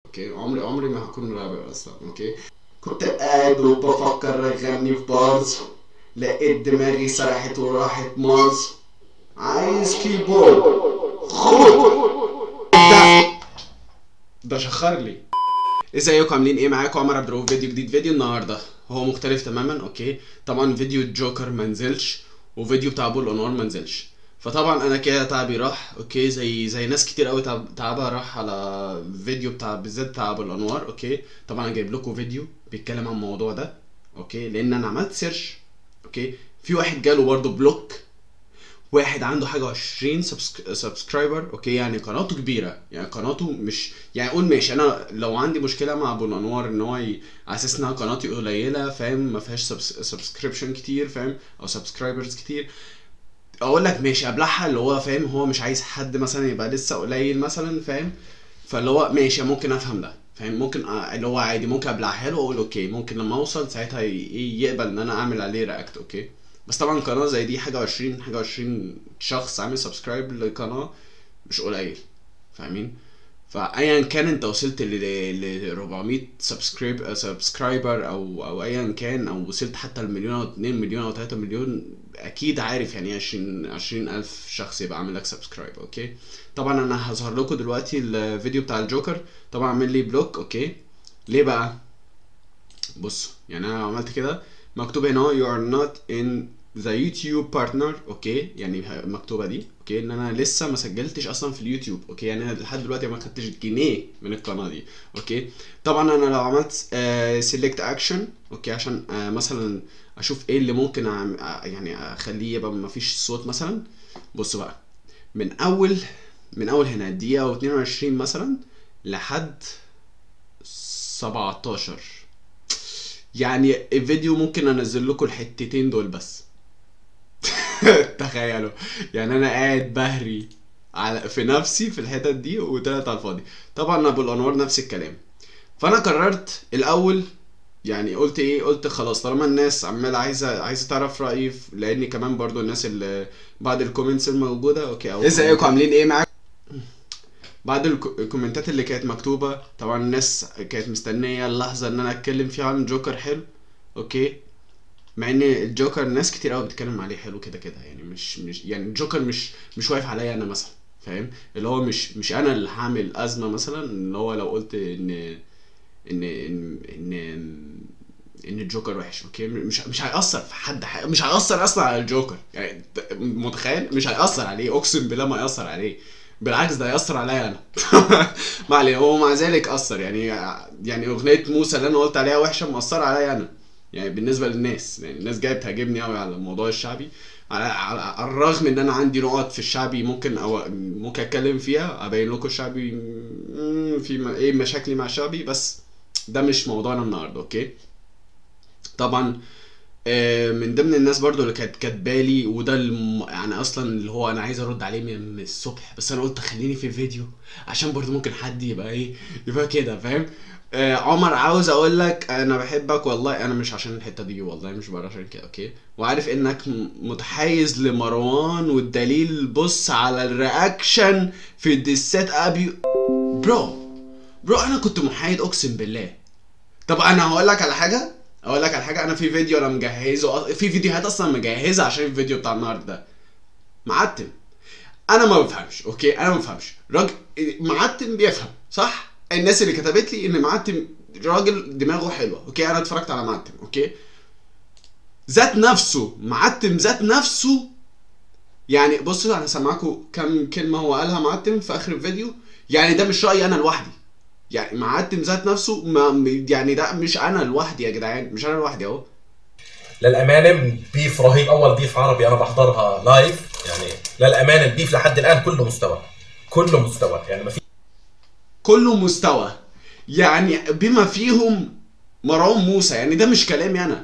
اوكي عمري عمري ما هكون رابر اصلا اوكي كنت قاعد وبفكر اغني في بارز لقيت دماغي سرحت وراحت مارز عايز كيبورد خد ده ده شخر لي ازيكم عاملين ايه معاكم عمر عبد الرؤوف فيديو جديد فيديو النهارده هو مختلف تماما اوكي طبعا فيديو الجوكر ما نزلش وفيديو بتاع ابو الانوار ما نزلش فطبعا انا كده تعبي راح اوكي زي زي ناس كتير قوي تعب تعبها راح على فيديو بتاع بالذات بتاع ابو الانوار اوكي طبعا انا جايب لكم فيديو بيتكلم عن الموضوع ده اوكي لان انا عملت سيرش اوكي في واحد جاله برضه بلوك واحد عنده حاجه 20 سبسكرايبر اوكي يعني قناته كبيره يعني قناته مش يعني قول ماشي انا لو عندي مشكله مع ابو الانوار ان هو ي... على اساس انها قناتي قليله فاهم ما فيهاش سبسكريبشن كتير فاهم او سبسكرايبرز كتير اقول لك ماشي ابلعها اللي هو فاهم هو مش عايز حد مثلا يبقى لسه قليل مثلا فاهم فاللي هو ماشي ممكن افهم ده فاهم ممكن أ- اللي هو عادي ممكن ابلعها له واقول اوكي ممكن لما اوصل ساعتها ي- ي- يقبل ان انا اعمل عليه رياكت اوكي بس طبعا قناه زي دي حاجه 20 حاجه 20 شخص عامل سبسكرايب للقناه مش قليل فاهمين فايا كان انت وصلت ل ل 400 سبسكرايب سبسكرايبر او او ايا كان او وصلت حتى المليون او 2 مليون او 3 مليون اكيد عارف يعني ايه 20 20 الف شخص يبقى عامل لك سبسكرايب اوكي طبعا انا هظهر لكم دلوقتي الفيديو بتاع الجوكر طبعا عامل لي بلوك اوكي ليه بقى بصوا يعني انا لو عملت كده مكتوب هنا you are not in the YouTube partner اوكي يعني مكتوبه دي اوكي ان انا لسه ما سجلتش اصلا في اليوتيوب اوكي يعني انا لحد دلوقتي ما خدتش جنيه من القناه دي اوكي طبعا انا لو عملت سيلكت اكشن اوكي عشان آه مثلا اشوف ايه اللي ممكن أعم... آه، يعني اخليه يبقى ما فيش صوت مثلا بصوا بقى من اول من اول هنا دقيقه و22 مثلا لحد 17 يعني الفيديو ممكن انزل لكم الحتتين دول بس تخيلوا يعني انا قاعد بهري على في نفسي في الحتت دي وطلعت على الفاضي طبعا ابو الانوار نفس الكلام فانا قررت الاول يعني قلت ايه قلت خلاص طالما الناس عماله عايزه عايزه تعرف رايي في- لاني كمان برضو الناس اللي بعد الكومنتس الموجوده اوكي او ازيكم عاملين ايه معاكم بعد الك- الكومنتات اللي كانت مكتوبة طبعا الناس كانت مستنية اللحظة ان انا اتكلم فيها عن جوكر حلو اوكي مع ان الجوكر ناس كتير قوي بتتكلم عليه حلو كده كده يعني مش مش يعني الجوكر مش مش واقف عليا انا مثلا فاهم اللي هو مش مش انا اللي هعمل ازمة مثلا اللي هو لو قلت ان ان ان ان ان الجوكر وحش اوكي مش مش هيأثر في حد ح- مش هيأثر اصلا على الجوكر يعني ت- متخيل مش هيأثر عليه اقسم بالله ما هيأثر عليه بالعكس ده هيأثر عليا انا ما عليه هو مع ذلك أثر يعني يعني أغنية موسى اللي أنا قلت عليها وحشة مأثرة عليا أنا يعني بالنسبة للناس يعني الناس جاية بتهاجمني أوي على الموضوع الشعبي على, على, على الرغم إن أنا عندي نقط في الشعبي ممكن أو ممكن أتكلم فيها أبين لكم الشعبي مم، في م- إيه مشاكلي مع الشعبي بس ده مش موضوعنا النهاردة أوكي طبعا آه، من ضمن الناس برضو اللي كانت كاتبالي وده الم... يعني اصلا اللي هو انا عايز ارد عليه من من الصبح بس انا قلت خليني في فيديو عشان برضو ممكن حد يبقى ايه يبقى كده فاهم آه عمر عاوز اقول لك انا بحبك والله انا مش عشان الحته دي والله مش بره عشان كده اوكي وعارف انك م- متحيز لمروان والدليل بص على الرياكشن في الديسات ابي برو برو انا كنت محايد اقسم بالله طب انا هقول لك على حاجه اقول لك على حاجه انا في فيديو انا مجهزه أص- في فيديوهات اصلا مجهزه عشان الفيديو بتاع النهارده ده معتم انا ما بفهمش اوكي انا ما بفهمش راجل معتم بيفهم صح الناس اللي كتبت لي ان معتم راجل دماغه حلوه اوكي انا اتفرجت على معتم اوكي ذات نفسه معتم ذات نفسه يعني بصوا انا سامعكم كم كلمه هو قالها معتم في اخر الفيديو يعني ده مش رايي انا لوحدي يعني معتم ذات نفسه ما يعني ده مش انا لوحدي يا جدعان مش انا لوحدي اهو للامانه بيف رهيب اول بيف عربي انا بحضرها لايف يعني للامانه البيف لحد الان كله مستوى كله مستوى يعني ما في كله مستوى يعني بما فيهم مروان موسى يعني ده مش كلامي انا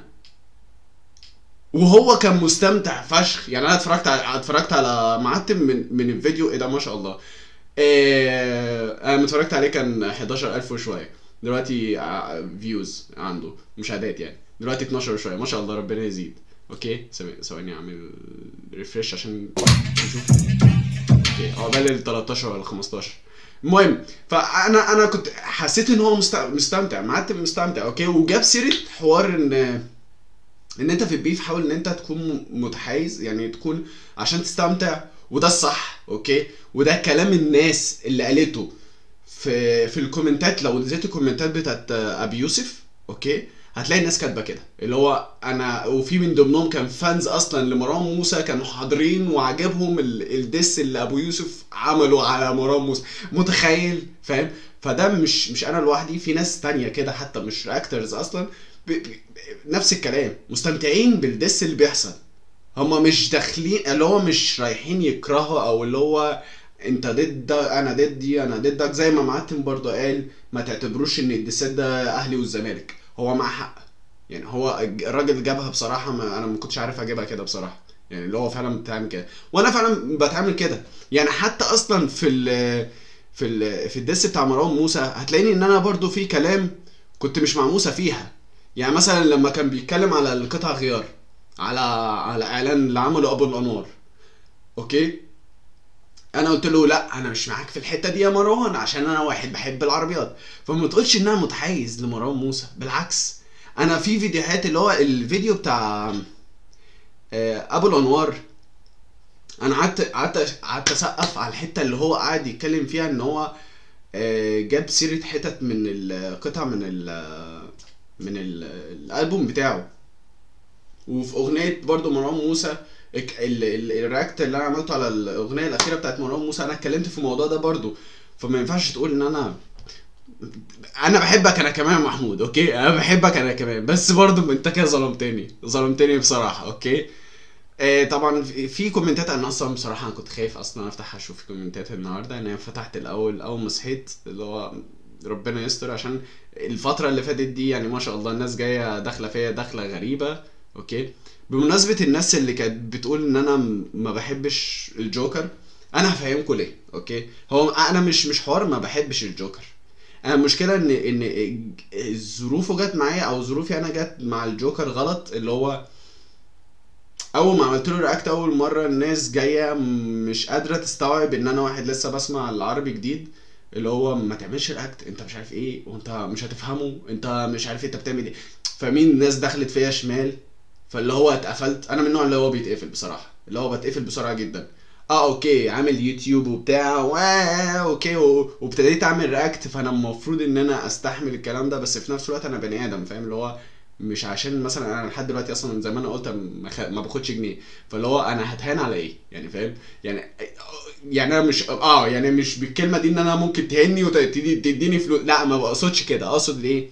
وهو كان مستمتع فشخ يعني انا اتفرجت على اتفرجت على معتم من من الفيديو ايه ده ما شاء الله إيه انا اتفرجت عليه كان 11000 وشويه دلوقتي فيوز عنده مشاهدات يعني دلوقتي 12 وشويه ما شاء الله ربنا يزيد اوكي ثواني- ثواني اعمل ريفرش عشان نشوف اوكي عقبال ال 13 ولا 15 المهم فانا انا كنت حسيت ان هو مست- مستمتع معتم مستمتع اوكي وجاب سيره حوار ان ان انت في البيف حاول ان انت تكون م- متحيز يعني تكون عشان تستمتع وده الصح اوكي وده كلام الناس اللي قالته في في الكومنتات لو نزلت الكومنتات بتاعت ابي يوسف اوكي هتلاقي الناس كاتبه كده اللي هو انا وفي من ضمنهم كان فانز اصلا لمروان موسى كانوا حاضرين وعجبهم ال- الدس اللي ابو يوسف عمله على مروان موسى متخيل فاهم فده مش مش انا لوحدي في ناس تانية كده حتى مش اكترز اصلا ب... ب... نفس الكلام مستمتعين بالدس اللي بيحصل هما مش داخلين اللي هو مش رايحين يكرهوا او اللي هو انت ضد ده، انا ضدي انا ضدك زي ما معتم برضه قال ما تعتبروش ان الدسات ده اهلي والزمالك هو مع حق يعني هو الراجل جابها بصراحه ما انا ما كنتش عارف اجيبها كده بصراحه يعني اللي هو فعلا بتعمل كده وانا فعلا بتعمل كده يعني حتى اصلا في ال في ال في الدس بتاع مروان موسى هتلاقيني ان انا برضو في كلام كنت مش مع موسى فيها يعني مثلا لما كان بيتكلم على القطع غيار على على اعلان اللي عمله ابو الانوار اوكي انا قلت له لا انا مش معاك في الحته دي يا مروان عشان انا واحد بحب العربيات فما تقولش ان انا متحيز لمروان موسى بالعكس انا في فيديوهات اللي هو الفيديو بتاع آه، ابو الانوار انا قعدت قعدت قعدت اسقف على الحته اللي هو قاعد يتكلم فيها ان هو آه، جاب سيره حتت من القطع من ال من ال الالبوم بتاعه وفي اغنيه برضو مروان موسى الك- ال- ال- الرياكت اللي انا عملته على الاغنيه الاخيره بتاعت مروان موسى انا اتكلمت في الموضوع ده برضو فما ينفعش تقول ان انا انا بحبك انا كمان يا محمود اوكي انا بحبك انا كمان بس برضو انت كده ظلمتني ظلمتني بصراحه اوكي آه طبعا في في كومنتات انا اصلا بصراحه انا كنت خايف اصلا افتح اشوف كومنتات النهارده انا فتحت الاول اول ما صحيت اللي هو ربنا يستر عشان الفتره اللي فاتت دي يعني ما شاء الله الناس جايه داخله فيا داخله غريبه اوكي بمناسبه الناس اللي كانت بتقول ان انا م- ما بحبش الجوكر انا هفهمكم ليه اوكي هو انا مش مش حوار ما بحبش الجوكر انا المشكله ان ان ظروفه جت معايا او ظروفي انا جت مع الجوكر غلط اللي هو اول ما عملت له رياكت اول مره الناس جايه مش قادره تستوعب ان انا واحد لسه بسمع العربي جديد اللي هو ما تعملش رياكت انت مش عارف ايه وانت مش هتفهمه انت مش عارف انت بتعمل ايه فمين الناس دخلت فيا شمال فاللي هو اتقفلت انا من النوع اللي هو بيتقفل بصراحه اللي هو بتقفل بسرعه جدا اه اوكي عامل يوتيوب وبتاع واه اوكي و- وابتديت اعمل رياكت فانا المفروض ان انا استحمل الكلام ده بس في نفس الوقت انا بني ادم فاهم اللي هو مش عشان مثلا انا لحد دلوقتي اصلا زي ما انا قلت ما, خ... ما باخدش جنيه فاللي هو انا هتهان على ايه يعني فاهم يعني يعني انا مش اه يعني مش بالكلمه دي ان انا ممكن تهني وتديني فلوس لا ما بقصدش كده اقصد ايه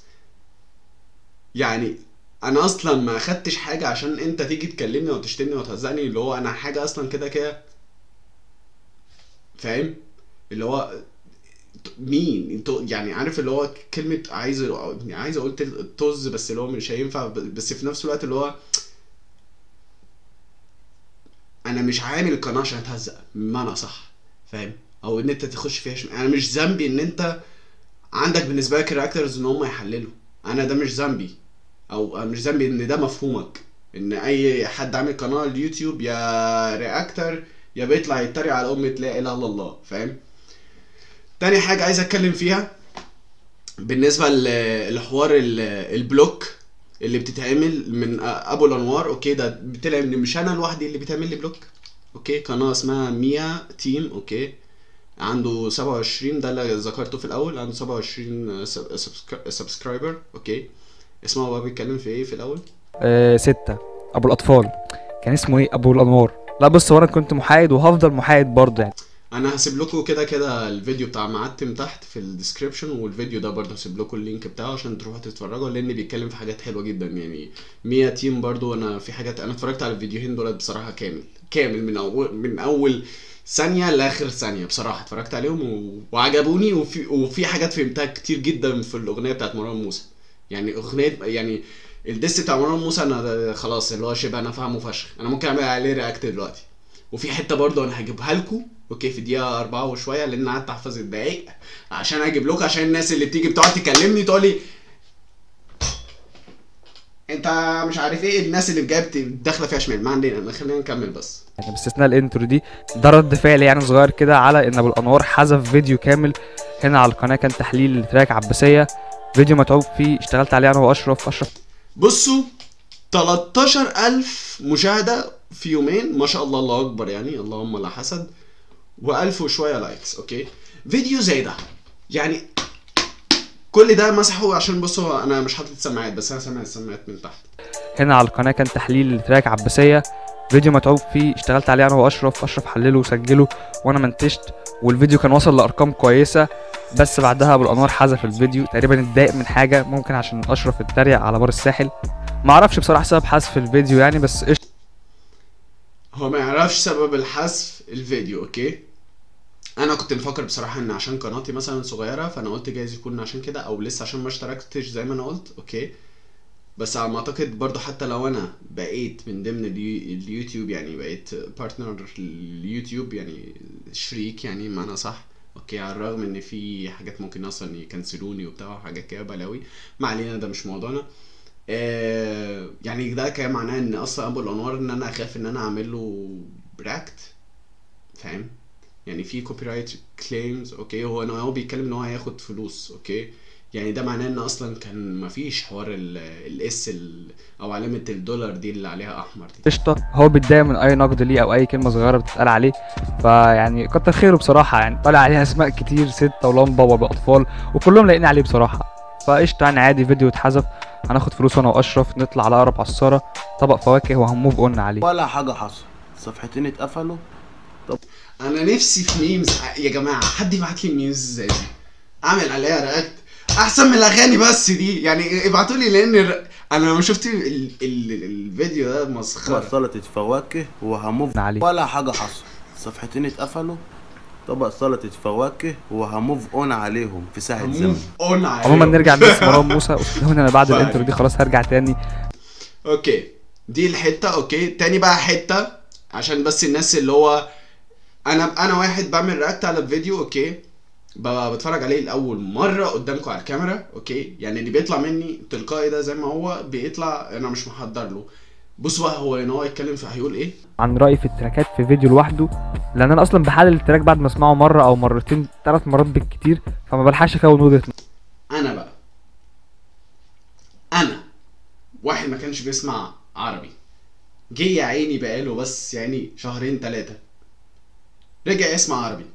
يعني انا اصلا ما اخدتش حاجه عشان انت تيجي تكلمني وتشتمني وتهزقني اللي هو انا حاجه اصلا كده كده فاهم اللي هو مين انتوا يعني عارف اللي هو كلمه عايز يعني عايز اقول تل- طز بس اللي هو مش هينفع ب- بس في نفس الوقت اللي هو انا مش عامل القناه عشان اتهزق بمعنى صح فاهم او ان انت تخش فيها شم... انا مش ذنبي ان انت عندك بالنسبه لك الرياكترز ان هم يحللوا انا ده مش ذنبي او مش ذنبي ان ده مفهومك ان اي حد عامل قناه على اليوتيوب يا رياكتر يا بيطلع يتريق على امة لا اله الا الله فاهم تاني حاجه عايز اتكلم فيها بالنسبه ل- لحوار ال- البلوك اللي بتتعمل من ابو الانوار اوكي ده طلع ان مش انا لوحدي اللي بيتعمل لي بلوك اوكي قناه اسمها ميا تيم اوكي عنده 27 ده اللي ذكرته في الاول عنده 27 سبسكرايبر اوكي اسمه بقى بيتكلم في ايه في الاول آه ستة ابو الاطفال كان اسمه ايه ابو الانوار لا بص هو انا كنت محايد وهفضل محايد برضه يعني انا هسيب لكم كده كده الفيديو بتاع معتم تحت في الديسكريبشن والفيديو ده برضه هسيب لكم اللينك بتاعه عشان تروحوا تتفرجوا لان بيتكلم في حاجات حلوه جدا يعني ميا تيم برضه انا في حاجات انا اتفرجت على الفيديوهين دولت بصراحه كامل كامل من اول من اول ثانيه لاخر ثانيه بصراحه اتفرجت عليهم و... وعجبوني وفي وفي حاجات فهمتها كتير جدا في الاغنيه بتاعت مروان موسى يعني اغنيه يعني الديس بتاع مروان موسى انا خلاص اللي هو شبه انا فاهمه فشخ انا ممكن اعمل عليه رياكت دلوقتي وفي حته برضه انا هجيبها لكم اوكي في دقيقه أربعة وشويه لان قعدت احفظ الدقايق عشان اجيب لكم عشان الناس اللي بتيجي بتقعد تكلمني تقول لي انت انت مش عارف ايه الناس اللي جايبت داخله فيها شمال ما عندنا خلينا نكمل بس يعني باستثناء الانترو دي ده رد فعل يعني صغير كده على ان ابو الانوار حذف فيديو كامل هنا على القناه كان تحليل لتراك عباسيه فيديو متعوب فيه اشتغلت عليه انا واشرف اشرف بصوا 13000 مشاهده في يومين ما شاء الله الله اكبر يعني اللهم لا حسد و1000 وشويه لايكس اوكي فيديو زي ده يعني كل ده مسحه عشان بصوا انا مش حاطط السماعات بس انا سامع السماعات من تحت هنا على القناه كان تحليل لتراك عباسيه فيديو متعوب فيه اشتغلت عليه انا واشرف اشرف حلله وسجله وانا منتجت والفيديو كان وصل لارقام كويسه بس بعدها ابو الانوار حذف الفيديو تقريبا اتضايق من حاجه ممكن عشان اشرف اتريق على بار الساحل معرفش بصراحه سبب حذف الفيديو يعني بس قشطه هو ما يعرفش سبب الحذف الفيديو اوكي انا كنت مفكر بصراحه ان عشان قناتي مثلا صغيره فانا قلت جايز يكون عشان كده او لسه عشان ما اشتركتش زي ما انا قلت اوكي بس على ما اعتقد برضو حتى لو انا بقيت من ضمن اليو- اليوتيوب يعني بقيت بارتنر اليوتيوب يعني شريك يعني معنى صح اوكي على الرغم ان في حاجات ممكن اصلا يكنسلوني وبتاع وحاجات كده بلاوي ما علينا ده مش موضوعنا آه يعني ده كان معناه ان اصلا ابو الانوار ان انا اخاف ان انا اعمل له براكت فاهم يعني في كوبي رايت كليمز اوكي هو هو بيتكلم ان هو هياخد فلوس اوكي يعني ده معناه ان اصلا كان مفيش حوار الاس او علامه الدولار دي اللي عليها احمر دي قشطه هو بيتضايق من اي نقد ليه او اي كلمه صغيره بتتقال عليه فيعني كتر خيره بصراحه يعني طالع عليه اسماء كتير ستة ولمبه وباطفال وكلهم لاقيين عليه بصراحه فقشطه يعني عادي فيديو اتحذف هناخد فلوس انا واشرف نطلع على اقرب عصاره طبق فواكه وهنموف قلنا عليه ولا حاجة حصل صفحتين اتقفلوا انا نفسي في ميمز يا جماعه حد يبعت لي ميمز زي دي اعمل عليها رياكت احسن من الاغاني بس دي يعني ابعتوا لي لان الر- انا لما شفت ال... ال... الفيديو ده طبق مسخره سلطة فواكه وهموف عليه. ولا حاجة حصل صفحتين اتقفلوا طبق سلطة فواكه وهموف اون عليهم في ساعة زمن موف اون عموما نرجع لنفس مروان موسى وهنا انا بعد فاهم. الانترو دي خلاص هرجع تاني اوكي دي الحته اوكي تاني بقى حته عشان بس الناس اللي هو انا انا واحد بعمل رياكت على الفيديو اوكي ب- بتفرج عليه لاول مره قدامكم على الكاميرا اوكي يعني اللي بيطلع مني تلقائي ده زي ما هو بيطلع انا مش محضر له بصوا بقى هو ان هو يتكلم في هيقول ايه عن رايي في التراكات في فيديو لوحده لان انا اصلا بحلل التراك بعد ما اسمعه مره او مرتين ثلاث مرات بالكتير فما بلحقش اكون وجهه انا بقى انا واحد ما كانش بيسمع عربي جه يا عيني بقاله بس يعني شهرين ثلاثة رجع يسمع عربي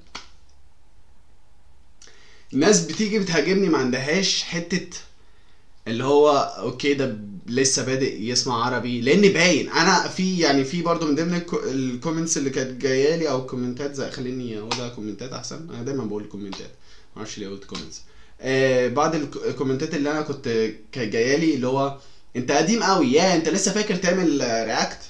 الناس بتيجي بتهاجمني ما عندهاش حتة اللي هو اوكي ده لسه بادئ يسمع عربي لان باين انا في يعني في برضو من ضمن الكو- الكومنتس اللي كانت جايه لي او كومنتات زي خليني اقولها كومنتات احسن انا دايما بقول كومنتات معرفش ليه قلت كومنتس آه بعض الك- الكومنتات اللي انا كنت كانت جايه لي اللي هو انت قديم قوي يا انت لسه فاكر تعمل رياكت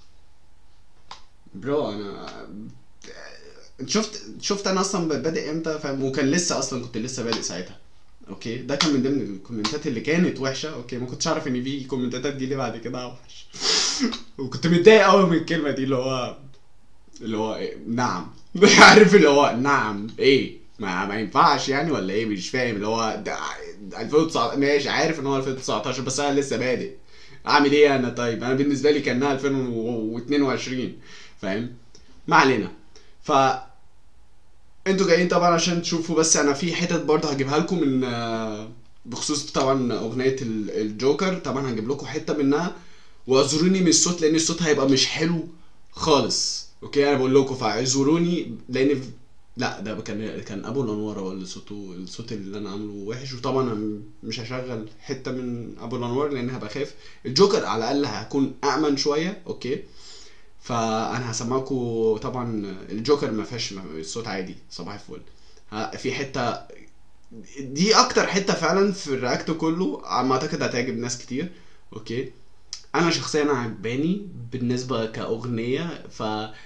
برو انا انت شفت شفت انا اصلا بادئ امتى فاهم وكان لسه اصلا كنت لسه بادئ ساعتها اوكي ده كان من ضمن الكومنتات اللي كانت وحشه اوكي ما كنتش اعرف ان في كومنتات هتجيلي بعد كده اوحش وكنت متضايق قوي من الكلمه دي اللي هو اللي هو إيه؟ نعم عارف اللي هو نعم ايه ما, ما ينفعش يعني ولا ايه مش فاهم اللي هو ده 2019 ماشي عارف ان هو 2019 بس انا لسه بادئ اعمل ايه انا طيب انا بالنسبه لي كانها 2022 فاهم ما علينا ف انتوا جايين طبعا عشان تشوفوا بس انا في حتت برضه هجيبها لكم من آه، بخصوص طبعا اغنيه ال- الجوكر طبعا هجيب لكم حته منها واعذروني من الصوت لان الصوت هيبقى مش حلو خالص اوكي انا بقول لكم فاعذروني لان في- لا ده كان كان ابو الانوار هو اللي صوته الصوت اللي انا عامله وحش وطبعا انا مش هشغل حته من ابو الانوار لان هبقى خايف الجوكر على الاقل هكون امن شويه اوكي فانا هسمعكم طبعا الجوكر ما فيهاش الصوت عادي صباح الفل ها- في حته دي اكتر حته فعلا في الرياكت كله على ما اعتقد هتعجب ناس كتير اوكي انا شخصيا عجباني بالنسبه كاغنيه ف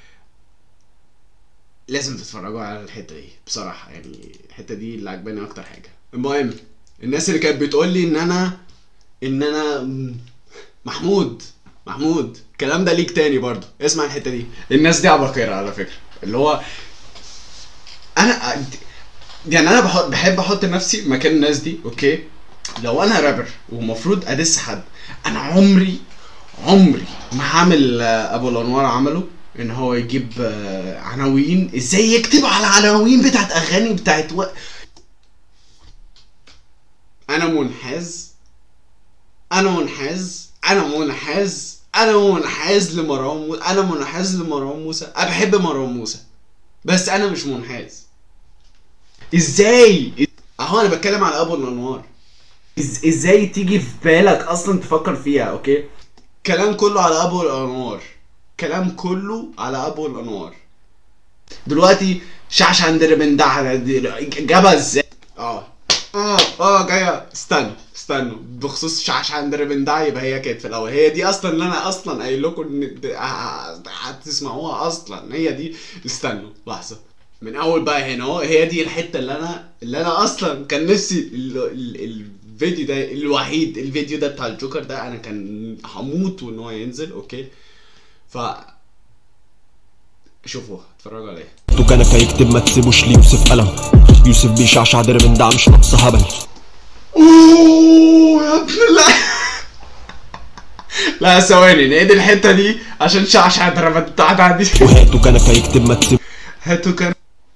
لازم تتفرجوا على الحته دي بصراحه يعني الحته دي اللي عجباني اكتر حاجه المهم الناس اللي كانت بتقول لي ان انا ان انا م- محمود محمود الكلام ده ليك تاني برضه اسمع الحته دي الناس دي عباقرة على فكره اللي هو انا يعني انا بحط بحب احط نفسي مكان الناس دي اوكي لو انا رابر ومفروض ادس حد انا عمري عمري ما هعمل آه، ابو الانوار عمله ان هو يجيب آه، عناوين ازاي يكتب على عناوين بتاعت اغاني بتاعت و... انا منحاز انا منحاز انا منحاز انا منحاز لمروان موسى انا منحاز لمروان موسى انا بحب مروان موسى بس انا مش منحاز ازاي اهو انا بتكلم على ابو الانوار إز... ازاي تيجي في بالك اصلا تفكر فيها اوكي كلام كله على ابو الانوار كلام كله على ابو الانوار دلوقتي شعش عندنا من ده جابها ازاي اه اه اه جايه استنوا استنوا بخصوص شعش عندنا من ده يبقى هي كانت في الاول هي دي اصلا اللي انا اصلا قايل لكم ان د- ه- هتسمعوها اصلا هي دي استنوا لحظه من اول بقى هنا اهو هي دي الحته اللي انا اللي انا اصلا كان نفسي ال... ال... الفيديو ده الوحيد الفيديو ده بتاع الجوكر ده انا كان هموت وان هو ينزل اوكي ف شوفوا اتفرجوا عليه دكانك هيكتب ما تسيبوش ليوسف قلم يوسف بيشعشع درب من ده مش ناقص هبل اوه يا ابن الله لا ثواني نعيد الحته دي عشان شعشع ضربت بتاعت دي وهات دكانك هيكتب ما تسيب هاتوا كان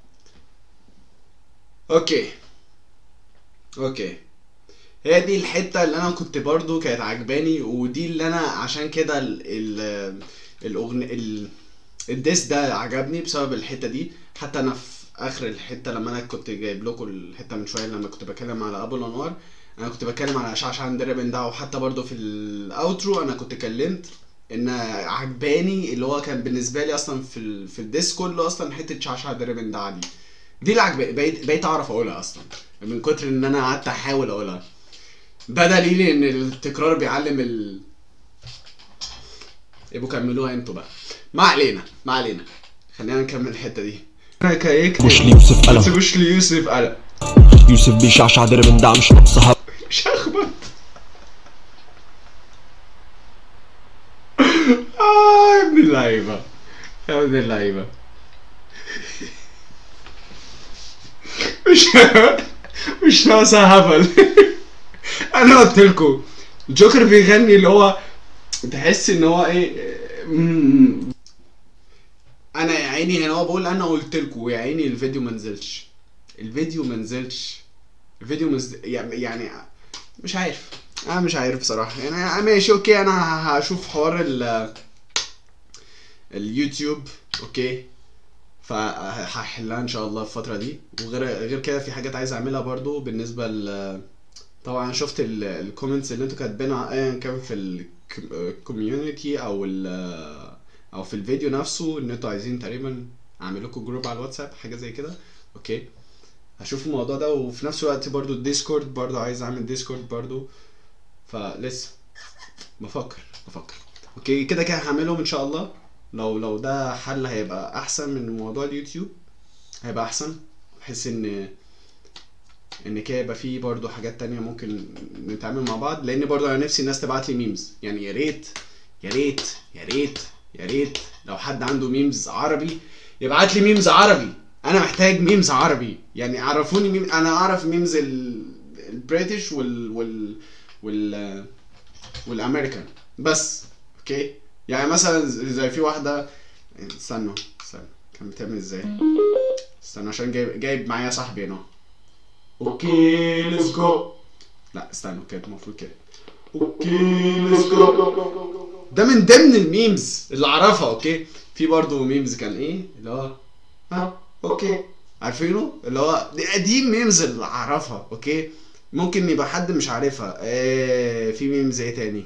اوكي اوكي هي دي الحته اللي انا كنت برضو كانت عجباني ودي اللي انا عشان كده ال ال الاغن ال الديس ده عجبني بسبب الحته دي حتى انا في اخر الحته لما انا كنت جايب لكم الحته من شويه لما كنت بتكلم على ابو الانوار انا كنت بتكلم على شعشع دربن ده وحتى برضو في الاوترو انا كنت كلمت ان عجباني اللي هو كان بالنسبه لي اصلا في ال... في الديس كله اصلا حته شعشع دربن ده دي دي اللي عجباني بقيت بقيت اعرف اقولها اصلا من كتر ان انا قعدت احاول اقولها ده دليل ان التكرار بيعلم ال يبقوا كملوها انتوا بقى ما علينا ما علينا خلينا نكمل الحته دي مش ليوسف ما قلم تسيبوش ليوسف قلق يوسف بيشعشع درب من ده مش ناقص هبل مش هخبط اه يا ابن اللعيبه يا ابن اللعيبه مش مش ناقصه هبل انا قلت لكم الجوكر بيغني اللي هو تحس ان هو ايه مم. انا يا عيني هنا هو بقول انا قلت لكم يا عيني الفيديو ما نزلش الفيديو ما نزلش الفيديو مز... يعني يعني مش عارف انا مش عارف بصراحه يعني ماشي اوكي انا ه- هشوف حوار ال اليوتيوب اوكي فهحلها ان شاء الله الفتره دي وغير غير كده في حاجات عايز اعملها برضو بالنسبه ل طبعا شفت الكومنتس اللي انتوا كاتبينها ايا كان في الكوميونتي او ال او في الفيديو نفسه ان انتوا عايزين تقريبا اعمل لكم جروب على الواتساب حاجه زي كده اوكي هشوف الموضوع ده وفي نفس الوقت برضو الديسكورد برضو عايز اعمل ديسكورد برضو فلسه بفكر بفكر اوكي كده كده هعملهم ان شاء الله لو لو ده حل هيبقى احسن من موضوع اليوتيوب هيبقى احسن بحيث ان ان كده يبقى فيه برضو حاجات تانية ممكن نتعامل مع بعض لان برضو انا نفسي الناس تبعت لي ميمز يعني يا ريت يا ريت يا ريت يا ريت لو حد عنده ميمز عربي يبعت لي ميمز عربي انا محتاج ميمز عربي يعني عرفوني ميم انا اعرف ميمز ال- البريتش وال وال وال والامريكان بس اوكي يعني مثلا زي في واحده استنوا استنوا كان بتعمل ازاي استنى عشان جايب جايب معايا صاحبي هنا اوكي ليتس جو لا استنوا كانت المفروض كده اوكي ليتس جو ده من ضمن الميمز اللي اعرفها اوكي في برضه ميمز كان ايه اللي هو ها اوكي عارفينه اللي هو دي, دي ميمز اللي اعرفها اوكي ممكن يبقى حد مش عارفها إيه في ميمز ايه تاني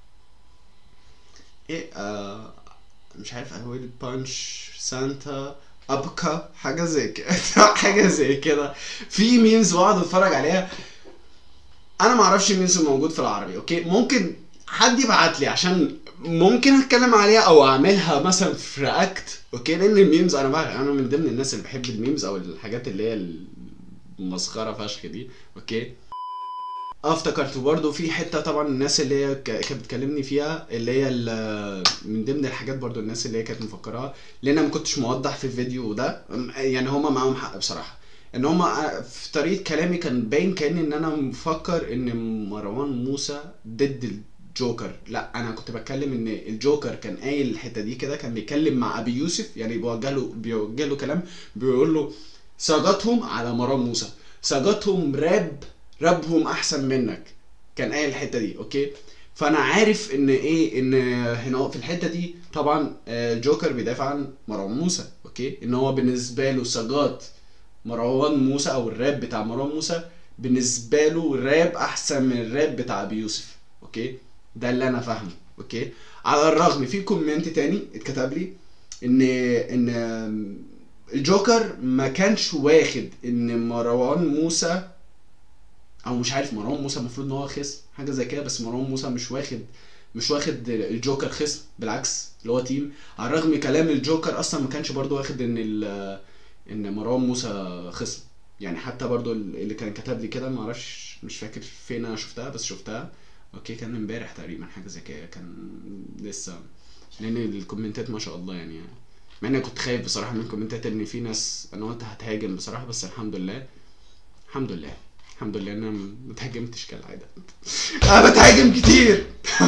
ايه آه مش عارف اقول بانش سانتا ابكا حاجه زي كده حاجه زي كده في ميمز بقعد اتفرج عليها انا ما اعرفش ميمز موجود في العربي اوكي ممكن حد يبعت لي عشان ممكن اتكلم عليها او اعملها مثلا في رياكت اوكي لان الميمز انا بقى انا من ضمن الناس اللي بحب الميمز او الحاجات اللي هي المسخره فشخ دي اوكي اه افتكرت برضه في حته طبعا الناس اللي هي ك- كانت بتكلمني فيها اللي هي ال- من ضمن الحاجات برضه الناس اللي هي كانت مفكراها لان انا ما كنتش موضح في الفيديو ده أم- يعني هما معاهم حق بصراحه ان هما في طريقه كلامي كان باين كاني ان انا مفكر ان مروان موسى ضد الجوكر لا انا كنت بتكلم ان الجوكر كان قايل الحته دي كده كان بيتكلم مع ابي يوسف يعني بيوجه له بيوجه له كلام بيقول له صاغتهم على مروان موسى صاغتهم راب رابهم احسن منك كان قايل الحته دي اوكي فانا عارف ان ايه ان هنا في الحته دي طبعا آه، الجوكر بيدافع عن مروان موسى اوكي ان هو بالنسبه له صاغات مروان موسى او الراب بتاع مروان موسى بالنسبه له الراب احسن من الراب بتاع ابي يوسف اوكي ده اللي انا فاهمه اوكي على الرغم في كومنت تاني اتكتب لي ان ان الجوكر ما كانش واخد ان مروان موسى او مش عارف مروان موسى المفروض ان هو خصم حاجه زي كده بس مروان موسى مش واخد مش واخد الجوكر خصم بالعكس اللي هو تيم على الرغم كلام الجوكر اصلا ما كانش برضو واخد ان ال- ان مروان موسى خصم يعني حتى برضو اللي كان كتب لي كده ما اعرفش مش فاكر فين انا شفتها بس شفتها اوكي كان امبارح تقريبا حاجه زي كده كان لسه لان الكومنتات ما شاء الله يعني مع اني كنت خايف بصراحه من الكومنتات ان في ناس انا قلت هتهاجم بصراحه بس الحمد لله الحمد لله الحمد لله ان انا ما اتهاجمتش كالعاده انا بتهاجم كتير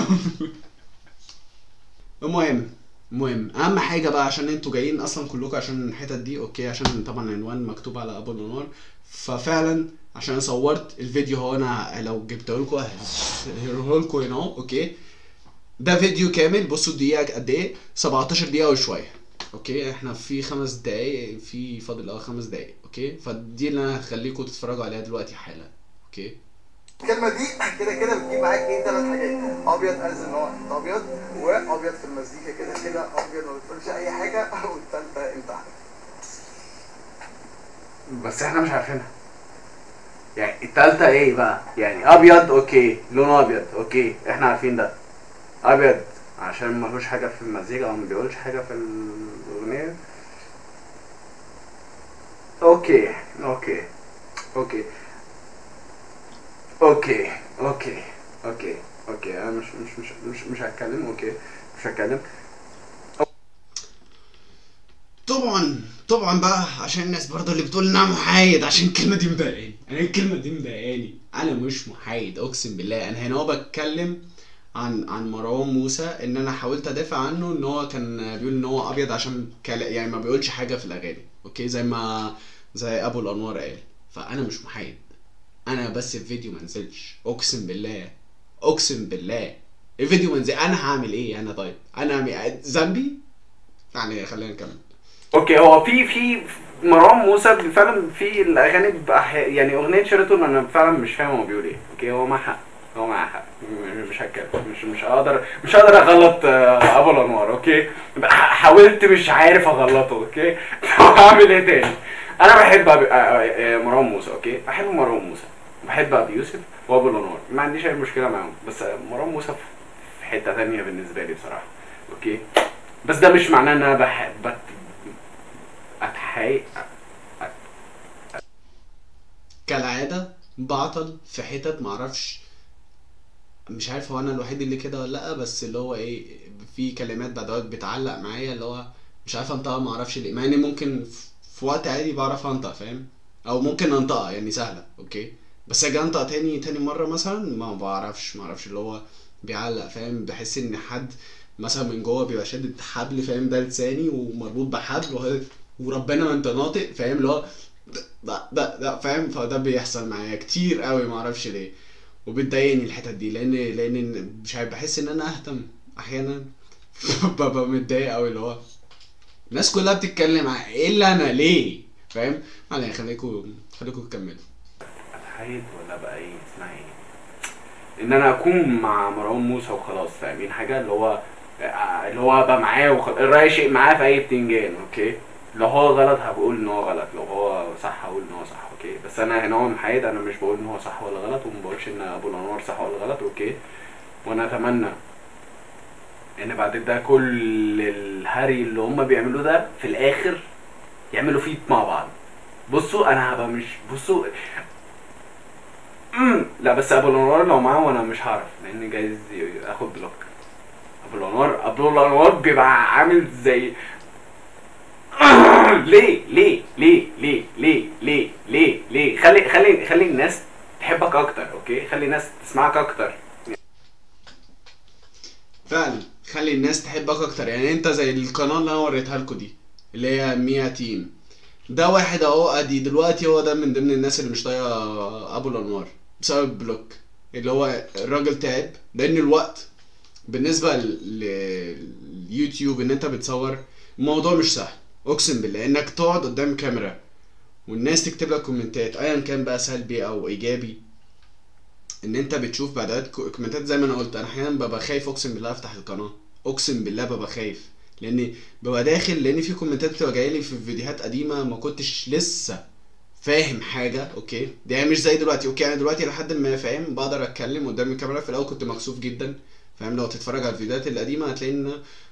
المهم المهم اهم حاجه بقى عشان انتوا جايين اصلا كلكم عشان الحتت دي اوكي عشان طبعا العنوان مكتوب على ابو الانوار ففعلا عشان انا صورت الفيديو هو انا لو جبته لكم ههره لكم هنا اهو اوكي ده فيديو كامل بصوا الدقيقه قد ايه 17 دقيقه وشويه اوكي احنا في خمس دقايق في فاضل اه خمس دقايق اوكي فدي اللي انا هخليكم تتفرجوا عليها دلوقتي حالا اوكي الكلمه دي كده كده بتجيب معاك ايه ثلاث حاجات ابيض از ان هو انت ابيض وابيض في المزيكا كده كده ابيض ما بتقولش اي حاجه والثالثه انت عارف بس احنا مش عارفينها يعني التالتة ايه بقى يعني ابيض اوكي لونه ابيض اوكي احنا عارفين ده ابيض عشان ملوش حاجة في المزيكا او ما بيقولش حاجة في الاغنية اوكي اوكي اوكي اوكي اوكي اوكي اوكي انا مش مش مش مش, مش هتكلم اوكي مش هتكلم طبعا طبعا بقى عشان الناس برضه اللي بتقول ان انا محايد عشان الكلمه دي مضايقاني انا الكلمه دي مضايقاني انا مش محايد اقسم بالله انا هنا هو بتكلم عن عن مروان موسى ان انا حاولت ادافع عنه ان هو كان بيقول ان هو ابيض عشان كلا يعني ما بيقولش حاجه في الاغاني اوكي زي ما زي ابو الانوار قال فانا مش محايد انا بس الفيديو ما نزلش اقسم بالله اقسم بالله الفيديو ما نزل انا هعمل ايه انا طيب انا هعمل- ذنبي يعني خلينا نكمل اوكي هو في في مروان موسى فعلا في الاغاني بيبقى ح- يعني اغنيه شيراتون انا فعلا مش فاهم هو بيقول ايه اوكي هو معاه حق هو معاه حق م- مش هتكلم مش مش هقدر مش هقدر اغلط آه، ابو الانوار اوكي ح- حاولت مش عارف اغلطه اوكي هعمل ايه تاني انا بحب أبي... آه، آه، آه، مروان موسى اوكي بحب مروان موسى بحب ابي يوسف وابو الانوار ما عنديش اي مشكله معاهم بس مروان موسى في حته تانية بالنسبه لي بصراحه اوكي بس ده مش معناه ان انا بحب بت... اتحقق كالعادة بعطل في حتت معرفش مش عارف هو انا الوحيد اللي كده ولا لا بس اللي هو ايه في كلمات بعد بتعلق معايا اللي هو مش عارف انطقها معرفش ليه مع اني ممكن في- في وقت عادي بعرف انطق فاهم او ممكن انطقها يعني سهلة اوكي بس اجي انطق تاني تاني مرة مثلا ما بعرفش معرفش اللي هو بيعلق فاهم بحس ان حد مثلا من جوه بيبقى شادد حبل فاهم ده لساني ومربوط بحبل وهو- وربنا ما انت ناطق فاهم اللي هو ده ده ده فاهم فده بيحصل معايا كتير قوي ما اعرفش ليه وبتضايقني الحتت دي لان لان مش عارف بحس ان انا اهتم احيانا ببقى متضايق قوي اللي هو الناس كلها بتتكلم ع- الا انا ليه فاهم معلش خليكوا خليكوا تكملوا اتحيد ولا بقى ايه اسمها ايه ان انا اكون مع مروان موسى وخلاص فاهمين حاجه اللي هو آه، اللي هو ابقى معاه وخ... راشق معاه في اي بتنجان اوكي لو هو غلط هقول ان هو غلط لو هو صح هقول ان هو صح اوكي بس انا هنا هو محايد انا مش بقول ان هو صح ولا غلط وما بقولش ان ابو الانوار صح ولا غلط اوكي وانا اتمنى ان بعد ده كل الهري اللي هم بيعملوه ده في الاخر يعملوا فيت مع بعض بصوا انا هبقى مش بصوا امم لا بس ابو الانوار لو معاه وانا مش هعرف لان جايز ي- اخد بلوك ابو الانوار ابو الانوار بيبقى عامل زي ليه ليه ليه ليه ليه ليه ليه ليه خلي خلي خلي الناس تحبك اكتر اوكي خلي الناس تسمعك اكتر فعلا خلي الناس تحبك اكتر يعني انت زي القناه اللي انا وريتها لكم دي اللي هي ميا تيم ده واحد اهو ادي دلوقتي هو ده من ضمن الناس اللي مش طايقه ابو الانوار بسبب البلوك اللي هو الراجل تعب لان الوقت بالنسبه لليوتيوب ان انت بتصور الموضوع مش سهل اقسم بالله انك تقعد قدام كاميرا والناس تكتب لك كومنتات ايا كان بقى سلبي او ايجابي ان انت بتشوف بعدات كو- كومنتات زي ما انا قلت انا احيانا ببقى خايف اقسم بالله افتح القناه اقسم بالله ببقى خايف لاني ببقى داخل لان في كومنتات بتبقى جايه لي في فيديوهات قديمه ما كنتش لسه فاهم حاجه اوكي دي يعني مش زي دلوقتي اوكي انا دلوقتي لحد ما فاهم بقدر اتكلم قدام الكاميرا في الاول كنت مكسوف جدا فاهم لو تتفرج على الفيديوهات القديمه هتلاقي ان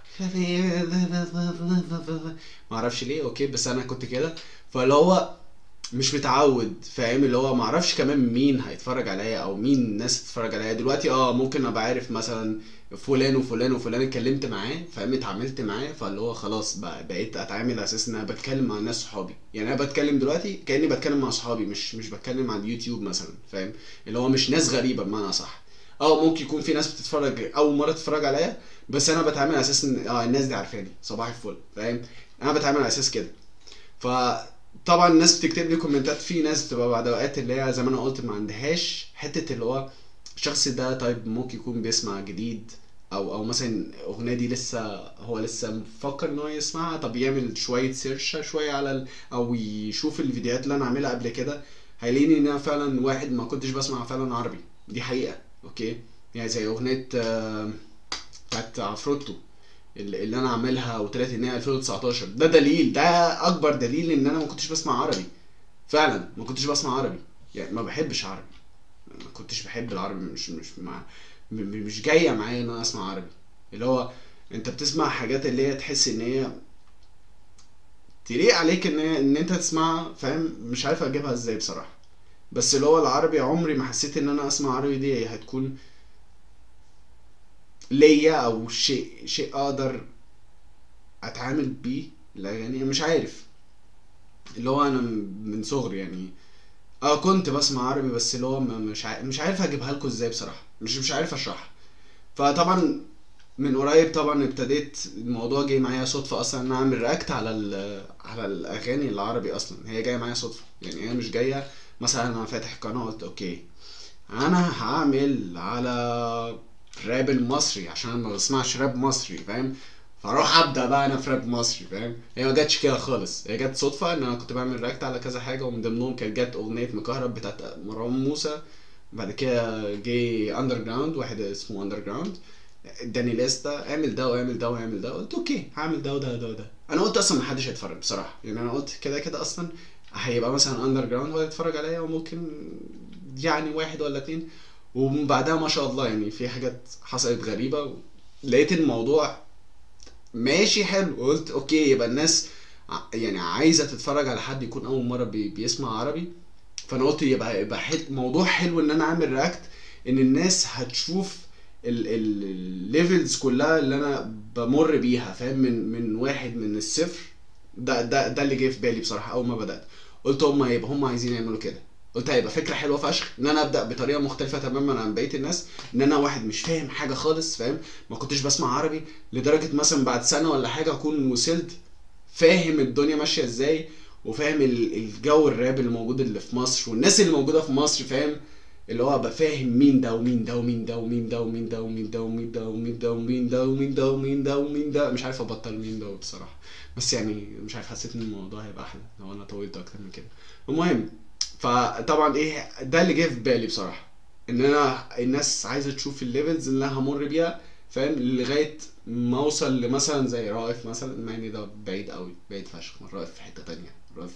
ما اعرفش ليه اوكي بس انا كنت كده فاللي هو مش متعود فاهم اللي هو ما اعرفش كمان مين هيتفرج عليا او مين الناس تتفرج عليا دلوقتي اه ممكن ابقى عارف مثلا فلان وفلان وفلان اتكلمت معاه فاهم اتعاملت معاه فاللي هو خلاص بقى بقيت اتعامل على اساس ان انا بتكلم مع ناس صحابي يعني انا بتكلم دلوقتي كاني بتكلم مع صحابي مش مش بتكلم على اليوتيوب مثلا فاهم اللي هو مش ناس غريبه بمعنى صح اه ممكن يكون في ناس بتتفرج اول مره تتفرج عليا بس انا بتعامل على اساس ان اه الناس دي عارفاني صباح الفل فاهم انا بتعامل على اساس كده فطبعا الناس بتكتب لي كومنتات في ناس بتبقى بعد اوقات اللي هي زي ما انا قلت ما عندهاش حته اللي هو الشخص ده طيب ممكن يكون بيسمع جديد او او مثلا الاغنيه دي لسه هو لسه مفكر ان هو يسمعها طب يعمل شويه سيرش شويه على ال او يشوف الفيديوهات اللي انا عاملها قبل كده هيلاقيني ان انا فعلا واحد ما كنتش بسمع فعلا عربي دي حقيقه اوكي يعني زي اغنيه آه، بتاعت عفروتو اللي اللي انا عاملها وطلعت ان هي 2019 ده دليل ده اكبر دليل ان انا ما كنتش بسمع عربي فعلا ما كنتش بسمع عربي يعني ما بحبش عربي ما كنتش بحب العربي مش مش مع م- م- مش جايه معايا ان انا اسمع عربي اللي هو انت بتسمع حاجات اللي هي تحس ان هي تليق عليك ان هي ان انت تسمعها فاهم مش عارف اجيبها ازاي بصراحه بس اللي هو العربي عمري ما حسيت ان انا اسمع عربي دي هتكون ليا او شيء شيء اقدر اتعامل بيه الاغاني مش عارف اللي هو انا من صغري يعني اه كنت بسمع عربي بس اللي هو ما- مش عارف مش عارف اجيبها لكم ازاي بصراحه مش مش عارف اشرحها فطبعا من قريب طبعا ابتديت الموضوع جاي معايا صدفه اصلا ان انا اعمل رياكت على ال- على الاغاني العربي اصلا هي جايه معايا صدفه يعني هي مش جايه مثلا انا فاتح قناه قلت اوكي انا هعمل على راب المصري عشان انا ما بسمعش راب مصري فاهم فاروح ابدا بقى انا في راب مصري فاهم هي ما جاتش كده خالص هي جت صدفه ان انا كنت بعمل رياكت على كذا حاجه ومن ضمنهم كانت جت اغنيه مكهرب بتاعت مروان موسى بعد كده جه اندر جراوند واحد اسمه اندر جراوند اداني لسته اعمل ده واعمل ده واعمل ده قلت اوكي هعمل ده وده وده وده انا قلت اصلا محدش هيتفرج بصراحه يعني انا قلت كده كده اصلا هيبقى مثلا اندر جراوند ولا يتفرج عليا وممكن يعني واحد ولا اتنين ومن بعدها ما شاء الله يعني في حاجات حصلت غريبه لقيت الموضوع ماشي حلو قلت اوكي يبقى الناس ع- يعني عايزه تتفرج على حد يكون اول مره بي بيسمع عربي فانا قلت يبقى يبقى حل موضوع حلو ان انا اعمل رياكت ان الناس هتشوف الليفلز كلها اللي انا بمر بيها فاهم من من واحد من الصفر ده ده ده اللي جه في بالي بصراحه اول ما بدات قلت هم هيبقى هم عايزين يعملوا كده قلت هيبقى فكره حلوه فشخ ان انا ابدا بطريقه مختلفه تماما عن بقيه الناس ان انا واحد مش فاهم حاجه خالص فاهم ما كنتش بسمع عربي لدرجه مثلا بعد سنه ولا حاجه اكون وصلت فاهم الدنيا ماشيه ازاي وفاهم ال- الجو الراب اللي موجود اللي في مصر والناس اللي موجوده في مصر فاهم اللي هو ابقى فاهم مين ده ومين ده ومين ده ومين ده ومين ده ومين ده ومين ده ومين ده ومين ده ومين ده ومين ده ومين ده مش عارف ابطل مين ده بصراحه بس يعني مش عارف حسيت ان الموضوع هيبقى احلى لو انا طولت اكتر من كده المهم فطبعا ايه ده اللي جه في بالي بصراحه ان انا الناس عايزه تشوف الليفلز اللي انا همر بيها فاهم لغايه ما اوصل لمثلا زي رائف مثلا مع ان ده بعيد قوي بعيد فشخ رائف في حته تانية رائف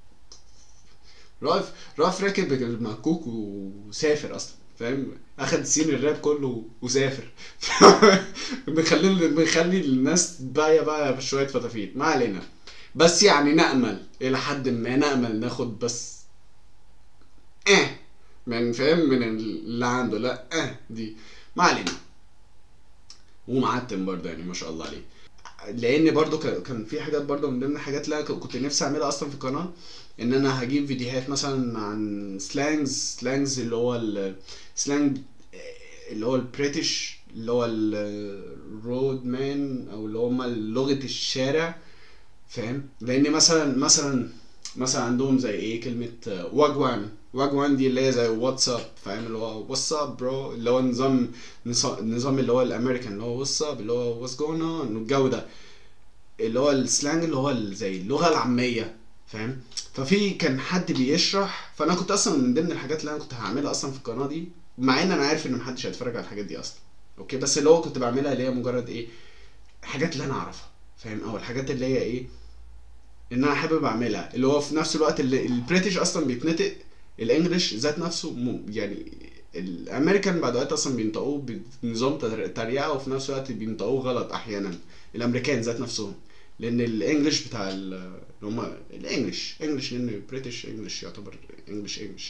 رائف رائف راكب المكوك وسافر اصلا فاهم اخد سين الراب كله وسافر بيخلي بيخلي الناس باقيه بقى بشويه فتافيت ما علينا بس يعني نامل الى حد ما نامل ناخد بس اه من فاهم من اللي عنده لا اه دي ما علينا ومعتم برضه يعني ما شاء الله عليه لان برضو كان كان في حاجات برضو من ضمن الحاجات اللي انا كنت نفسي اعملها اصلا في القناه ان انا هجيب فيديوهات مثلا عن سلانجز سلانجز اللي هو السلانج اللي هو البريتش اللي هو الرود مان او اللي هم لغه الشارع فاهم لان مثلا مثلا مثلا عندهم زي ايه كلمه واجوان واجوان دي اللي هي زي واتساب فاهم اللي هو واتساب برو اللي هو نظام نظام اللي هو الامريكان اللي هو واتساب اللي هو واتس جوين اون الجو ده اللي هو السلانج اللي هو ال- زي اللغه العاميه فاهم ففي كان حد بيشرح فانا كنت اصلا من ضمن الحاجات اللي انا كنت هعملها اصلا في القناه دي مع ان انا عارف ان محدش هيتفرج على الحاجات دي اصلا اوكي بس اللي هو كنت بعملها اللي هي مجرد ايه حاجات اللي انا اعرفها فاهم او الحاجات اللي هي ايه ان انا حابب اعملها اللي هو في نفس الوقت اللي البريتش اصلا بيتنطق الانجليش ذات نفسه م- يعني الامريكان بعد وقت اصلا بينطقوه بنظام تر- تريقه وفي نفس الوقت بينطقوه غلط احيانا الامريكان ذات نفسهم لان الانجليش بتاع ال- اللي هم الانجليش انجليش لان البريتش انجليش يعتبر انجليش انجليش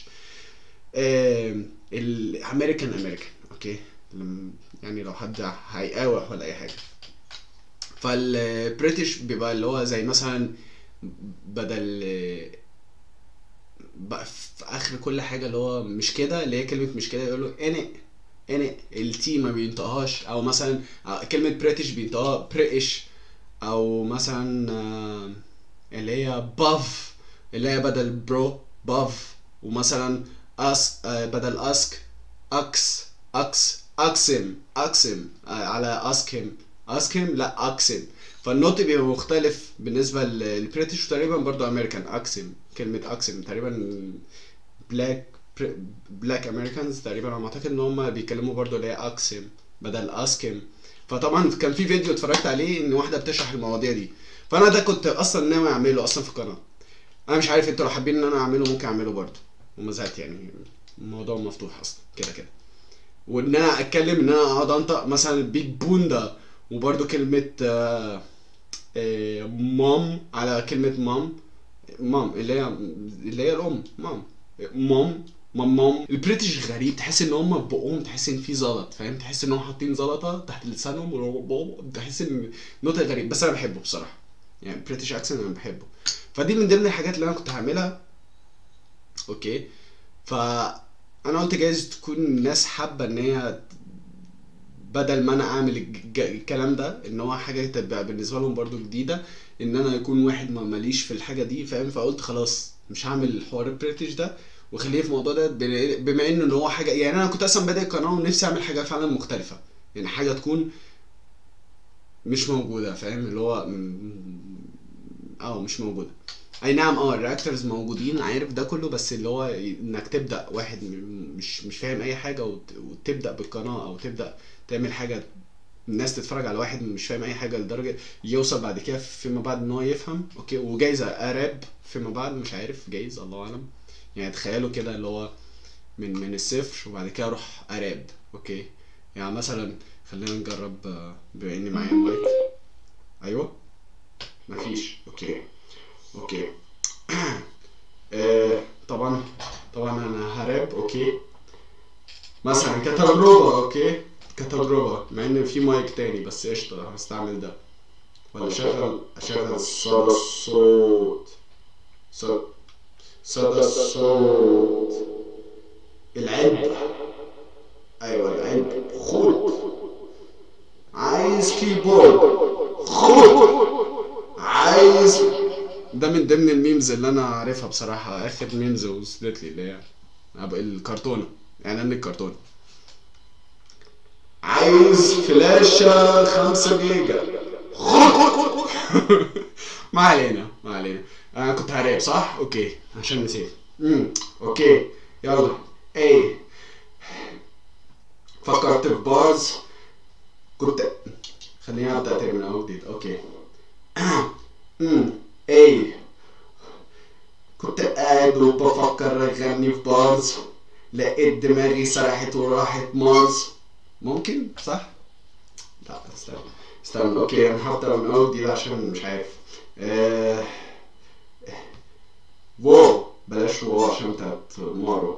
الامريكان امريكان اوكي لم- يعني لو حد هيقاوح ولا اي حاجه فالبريتش بيبقى اللي هو زي مثلا بدل بقى في اخر كل حاجه اللي هو مش كده اللي هي كلمه مش كده يقولوا انق انق التي ما بينطقهاش او مثلا كلمه بريتش بينطقها بريش او مثلا آه، اللي هي باف اللي هي بدل برو باف ومثلا اس آه، بدل اسك اكس اكس اقسم اقسم آه، على اسكم اسكم لا اقسم فالنطق بيبقى مختلف بالنسبه للبريتش وتقريبا برضو امريكان اقسم كلمه اقسم تقريبا بلاك بلاك امريكانز تقريبا على ما اعتقد ان هم بيتكلموا برضو اللي هي اقسم بدل اسكم فطبعا كان في فيديو اتفرجت عليه ان واحده بتشرح المواضيع دي فانا ده كنت اصلا ناوي اعمله اصلا في القناه انا مش عارف انتوا لو حابين ان انا اعمله ممكن اعمله برضه وما زهقت يعني الموضوع مفتوح اصلا كده كده وان انا اتكلم ان انا اقعد انطق مثلا بيج بوندا وبرضه كلمه آه، آه، مام على كلمه مام مام اللي هي اللي هي الام مام مام مام مام البريتش غريب تحس ان هم بقهم تحس ان في زلط فاهم تحس ان هم حاطين زلطه تحت لسانهم و- تحس ان نطق غريب بس انا بحبه بصراحه يعني بريتش اكسنت انا بحبه فدي من ضمن الحاجات اللي انا كنت هعملها اوكي فانا قلت جايز تكون الناس حابه ان هي بدل ما انا اعمل الج- الكلام ده ان هو حاجه تبقى بالنسبه لهم برضو جديده ان انا يكون واحد ما ماليش في الحاجه دي فاهم فقلت خلاص مش هعمل الحوار البريتش ده وخليه في الموضوع ده بما- بما انه ان هو حاجه يعني انا كنت اصلا بادئ القناه ونفسي اعمل حاجه فعلا مختلفه يعني حاجه تكون مش موجوده فاهم اللي هو م- اه مش موجوده اي نعم اه الرياكتورز موجودين عارف ده كله بس اللي هو انك تبدا واحد م- مش مش فاهم اي حاجه وت- وتبدا بالقناه او تبدا تعمل حاجه الناس تتفرج على واحد مش فاهم اي حاجه لدرجه يوصل بعد كده فيما بعد ان هو يفهم اوكي وجايز اراب فيما بعد مش عارف جايز الله اعلم يعني تخيلوا كده اللي هو من من الصفر وبعد كده اروح اراب اوكي يعني مثلا خلينا نجرب آه، بما اني معايا المايك ايوه مفيش اوكي اوكي آه طبعا طبعا انا هراب اوكي مثلا كتجربه اوكي كتجربه مع ان في مايك تاني بس قشطه هستعمل ده ولا اشغل اشغل صدى الصوت صدى صدى الصوت العلب ايوه العلب خد عايز كيبورد خد عايز ده من ضمن الميمز اللي انا عارفها بصراحه اخر ميمز وصلت لي اللي هي أبقى الكرتونه اعلان الكرتونه عايز فلاشة خمسة جيجا خد ما علينا ما علينا انا كنت هراب صح؟ اوكي عشان نسيت امم اوكي يلا ايه فكرت في بارز كنت خليني ابدا تاني من اول جديد اوكي امم ايه كنت قاعد وبفكر اغني في بارز لقيت دماغي سرحت وراحت مارز ممكن صح؟ لا استنى استنى اوكي انا هبدا من اول جديد عشان مش عارف آه... واو بلاش واو عشان بتاعت مارو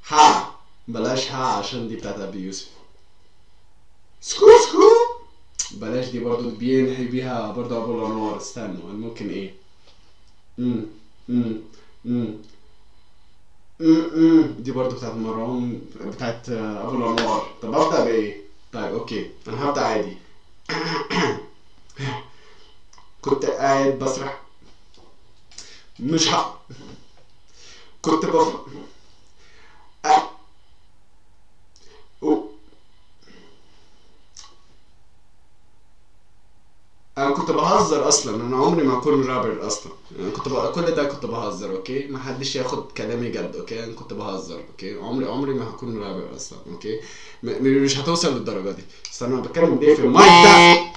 ها بلاش ها عشان دي بتاعت ابي يوسف سكرو سكرو بلاش دي برضو بينهي بيها برضو ابو الانوار استنوا ممكن ايه مم. مم. مم. مم. مم. دي برضو بتاعت مروان بتاعت آه، ابو الانوار طب ابدا بايه طيب اوكي انا هبدا عادي كنت قاعد بسرح مش ه كنت بف أ... أو... انا كنت بهزر اصلا انا عمري ما اكون رابر اصلا انا كنت ب... كل ده كنت بهزر اوكي ما حدش ياخد كلامي جد اوكي انا كنت بهزر اوكي عمري عمري ما هكون رابر اصلا اوكي م... م- مش هتوصل للدرجه دي بس انا بتكلم ليه في المايك ده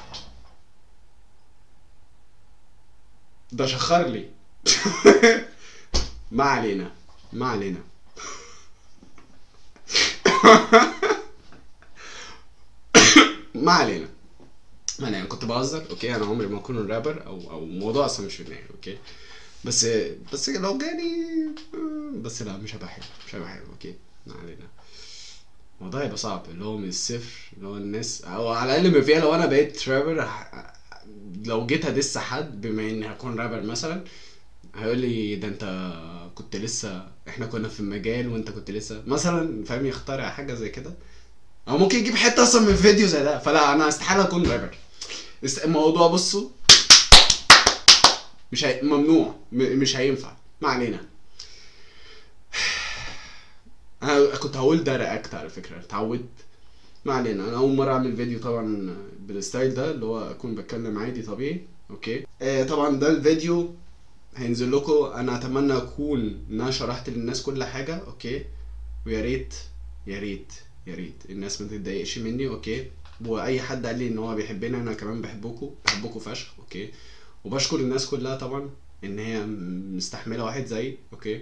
ده شخر لي ما علينا ما علينا ما علينا ما علينا كنت بهزر اوكي انا عمري ما اكون رابر او او الموضوع اصلا مش في دماغي اوكي بس بس لو جاني بس لا مش هبقى حلو مش هبقى حلو اوكي ما علينا الموضوع هيبقى صعب اللي هو من الصفر اللي هو الناس او على الاقل ما فيها لو انا بقيت رابر ه- لو جيت هدس حد بما اني هكون رابر مثلا هيقول لي ده انت كنت لسه احنا كنا في المجال وانت كنت لسه مثلا فاهم يخترع حاجه زي كده او ممكن يجيب حته اصلا من فيديو زي ده فلا انا استحاله اكون رابر است- الموضوع بصوا مش هي... ممنوع م... مش هينفع ما علينا انا كنت هقول ده رياكت على فكره اتعودت ما علينا انا اول مره اعمل فيديو طبعا بالستايل ده اللي هو اكون بتكلم عادي طبيعي اوكي آه طبعا ده الفيديو هينزل لكم انا اتمنى اكون ان انا شرحت للناس كل حاجه اوكي ويا ريت يا ريت يا ريت الناس ما تتضايقش مني اوكي واي حد قال لي ان هو بيحبني انا كمان بحبكم بحبكم فشخ اوكي وبشكر الناس كلها طبعا ان هي مستحمله واحد زيي اوكي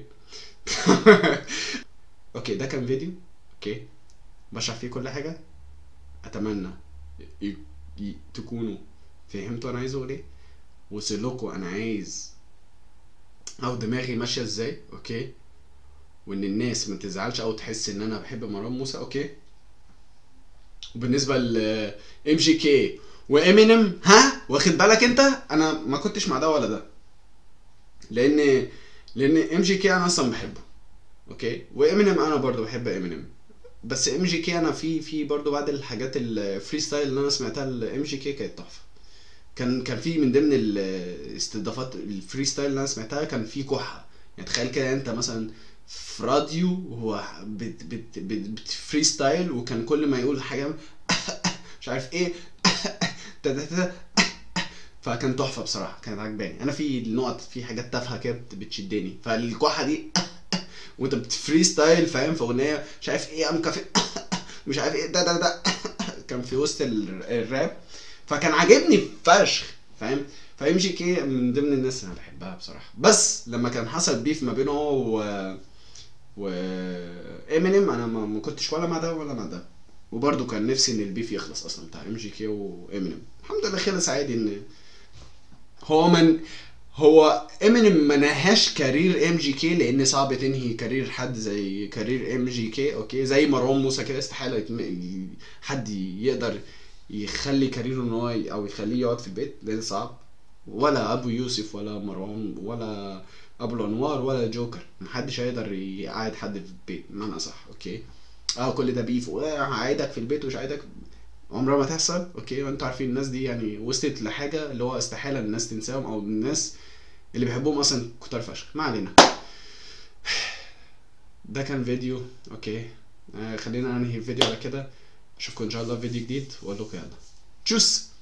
اوكي ده كان فيديو اوكي بشرح فيه كل حاجه اتمنى ي... ي... تكونوا فهمتوا انا عايز اقول ايه وصل لكم انا عايز او دماغي ماشيه ازاي اوكي وان الناس ما تزعلش او تحس ان انا بحب مروان موسى اوكي وبالنسبه ل ام جي كي وامينيم ها واخد بالك انت انا ما كنتش مع ده ولا ده لان لان ام جي كي انا اصلا بحبه اوكي وامينيم انا برضو بحب امينيم بس ام جي كي انا في في برضو بعض الحاجات الفري ستايل اللي انا سمعتها الام جي كي كانت تحفه كان كان في من ضمن الاستضافات الفري ستايل اللي انا سمعتها كان في كحه يعني تخيل كده انت مثلا في راديو وهو بت بت بت بت فري ستايل وكان كل ما يقول حاجه مش عارف ايه تا- تا- تا- فكان تحفه بصراحه كانت عجباني انا في نقط في حاجات تافهه كده بت- بتشدني فالكحه دي وانت بتفري ستايل فاهم في اغنيه مش عارف ايه ام كافي مش عارف ايه ده ده ده كان في وسط ال- الراب فكان عاجبني فشخ فاهم فام جي كي من ضمن الناس اللي انا بحبها بصراحه بس لما كان حصل بيف ما بينه هو و و امينيم انا ما ما كنتش ولا مع ده ولا مع ده وبرده كان نفسي ان البيف يخلص اصلا بتاع ام جي كي وامينيم الحمد لله خلص عادي ان هو من هو امينيم ما نهاش كارير ام جي كي لان صعب تنهي كارير حد زي كارير ام جي كي اوكي زي مروان موسى كده استحاله يتم... ي- حد يقدر يخلي كاريره ان هو ي- او يخليه يقعد في البيت لان صعب ولا ابو يوسف ولا مروان ولا ابو الانوار ولا جوكر محدش هيقدر يقعد حد في البيت بمعنى صح اوكي اه كل ده بيف وهقعدك في البيت ومش هقعدك عمرها ما تحصل اوكي وانتوا عارفين الناس دي يعني وصلت لحاجه اللي هو استحاله الناس تنساهم او الناس اللي بيحبوهم اصلا كتار فشخ ما علينا ده كان فيديو اوكي آه خلينا ننهي الفيديو على كده اشوفكم ان شاء الله في فيديو جديد واقول لكم يلا تشوس